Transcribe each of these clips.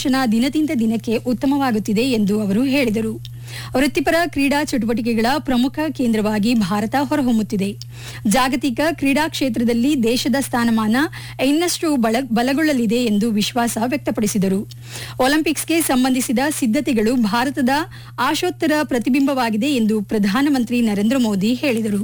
ಗುಣಲಕ್ಷಣ ದಿನದಿಂದ ದಿನಕ್ಕೆ ಉತ್ತಮವಾಗುತ್ತಿದೆ ಎಂದು ಅವರು ಹೇಳಿದರು ವೃತ್ತಿಪರ ಕ್ರೀಡಾ ಚಟುವಟಿಕೆಗಳ ಪ್ರಮುಖ ಕೇಂದ್ರವಾಗಿ ಭಾರತ ಹೊರಹೊಮ್ಮುತ್ತಿದೆ ಜಾಗತಿಕ ಕ್ರೀಡಾ ಕ್ಷೇತ್ರದಲ್ಲಿ ದೇಶದ ಸ್ಥಾನಮಾನ ಇನ್ನಷ್ಟು ಬಲ ಬಲಗೊಳ್ಳಲಿದೆ ಎಂದು ವಿಶ್ವಾಸ ವ್ಯಕ್ತಪಡಿಸಿದರು ಒಲಿಂಪಿಕ್ಸ್ಗೆ ಸಂಬಂಧಿಸಿದ ಸಿದ್ಧತೆಗಳು ಭಾರತದ ಆಶೋತ್ತರ ಪ್ರತಿಬಿಂಬವಾಗಿದೆ ಎಂದು ಪ್ರಧಾನಮಂತ್ರಿ ನರೇಂದ್ರ ಮೋದಿ ಹೇಳಿದರು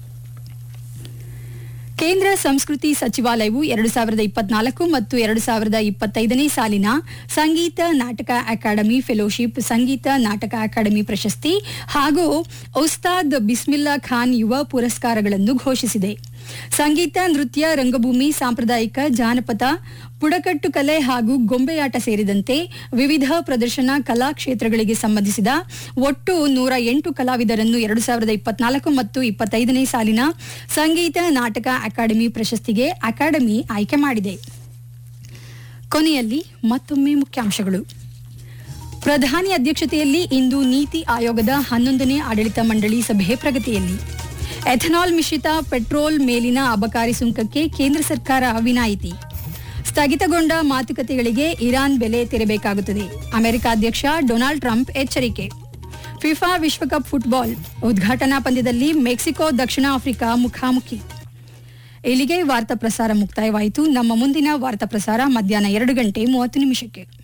ಕೇಂದ್ರ ಸಂಸ್ಕೃತಿ ಸಚಿವಾಲಯವು ಎರಡು ಸಾವಿರದ ಇಪ್ಪತ್ನಾಲ್ಕು ಮತ್ತು ಎರಡು ಸಾವಿರದ ಇಪ್ಪತ್ತೈದನೇ ಸಾಲಿನ ಸಂಗೀತ ನಾಟಕ ಅಕಾಡೆಮಿ ಫೆಲೋಶಿಪ್ ಸಂಗೀತ ನಾಟಕ ಅಕಾಡೆಮಿ ಪ್ರಶಸ್ತಿ ಹಾಗೂ ಉಸ್ತಾದ್ ಬಿಸ್ಮಿಲ್ಲಾ ಖಾನ್ ಯುವ ಪುರಸ್ಕಾರಗಳನ್ನು ಘೋಷಿಸಿದೆ ಸಂಗೀತ ನೃತ್ಯ ರಂಗಭೂಮಿ ಸಾಂಪ್ರದಾಯಿಕ ಜಾನಪದ ಬುಡಕಟ್ಟು ಕಲೆ ಹಾಗೂ ಗೊಂಬೆಯಾಟ ಸೇರಿದಂತೆ ವಿವಿಧ ಪ್ರದರ್ಶನ ಕಲಾ ಕ್ಷೇತ್ರಗಳಿಗೆ ಸಂಬಂಧಿಸಿದ ಒಟ್ಟು ನೂರ ಎಂಟು ಕಲಾವಿದರನ್ನು ಎರಡು ಸಾವಿರದ ಇಪ್ಪತ್ನಾಲ್ಕು ಮತ್ತು ಇಪ್ಪತ್ತೈದನೇ ಸಾಲಿನ ಸಂಗೀತ ನಾಟಕ ಅಕಾಡೆಮಿ ಪ್ರಶಸ್ತಿಗೆ ಅಕಾಡೆಮಿ ಆಯ್ಕೆ ಮಾಡಿದೆ ಕೊನೆಯಲ್ಲಿ ಮತ್ತೊಮ್ಮೆ ಮುಖ್ಯಾಂಶಗಳು ಪ್ರಧಾನಿ ಅಧ್ಯಕ್ಷತೆಯಲ್ಲಿ ಇಂದು ನೀತಿ ಆಯೋಗದ ಹನ್ನೊಂದನೇ ಆಡಳಿತ ಮಂಡಳಿ ಸಭೆ ಪ್ರಗತಿಯಲ್ಲಿ ಎಥನಾಲ್ ಮಿಶ್ರಿತ ಪೆಟ್ರೋಲ್ ಮೇಲಿನ ಅಬಕಾರಿ ಸುಂಕಕ್ಕೆ ಕೇಂದ್ರ ಸರ್ಕಾರ ವಿನಾಯಿತಿ ಸ್ಥಗಿತಗೊಂಡ ಮಾತುಕತೆಗಳಿಗೆ ಇರಾನ್ ಬೆಲೆ ತೆರಬೇಕಾಗುತ್ತದೆ ಅಮೆರಿಕ ಅಧ್ಯಕ್ಷ ಡೊನಾಲ್ಡ್ ಟ್ರಂಪ್ ಎಚ್ಚರಿಕೆ ಫಿಫಾ ವಿಶ್ವಕಪ್ ಫುಟ್ಬಾಲ್ ಉದ್ಘಾಟನಾ ಪಂದ್ಯದಲ್ಲಿ ಮೆಕ್ಸಿಕೋ ದಕ್ಷಿಣ ಆಫ್ರಿಕಾ ಮುಖಾಮುಖಿ ಇಲ್ಲಿಗೆ ವಾರ್ತಾ ಪ್ರಸಾರ ಮುಕ್ತಾಯವಾಯಿತು ನಮ್ಮ ಮುಂದಿನ ವಾರ್ತಾ ಪ್ರಸಾರ ಮಧ್ಯಾಹ್ನ ಎರಡು ಗಂಟೆ ಮೂವತ್ತು ನಿಮಿಷಕ್ಕೆ